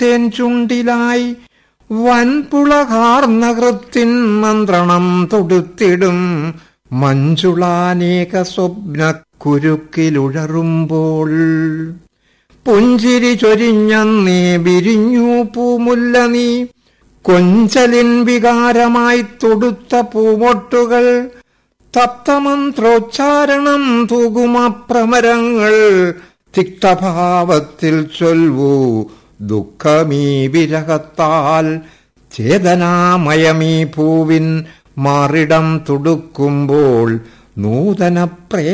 തേൻ ചുണ്ടിലായി വൻപുളകാർന്ന കൃത്തിൻ മന്ത്രണം തൊടുത്തിടും മഞ്ജുളാനേക സ്വപ്ന കുരുക്കിലുഴറുമ്പോൾ പുഞ്ചിരി ചൊരിഞ്ഞന്നേ വിരിഞ്ഞു പൂമുല്ല നീ കൊഞ്ചലിൻ വികാരമായി തൊടുത്ത പൂമൊട്ടുകൾ തപ്തമന്ത്രോച്ചാരണം തൂകുമപ്രമരങ്ങൾ തിക്തഭാവത്തിൽ ചൊൽവൂ ദുഃഖമീ വിരഹത്താൽ ചേതനാമയമീ പൂവിൻ മാറിടം തുടുക്കുമ്പോൾ നൂതന പ്രേ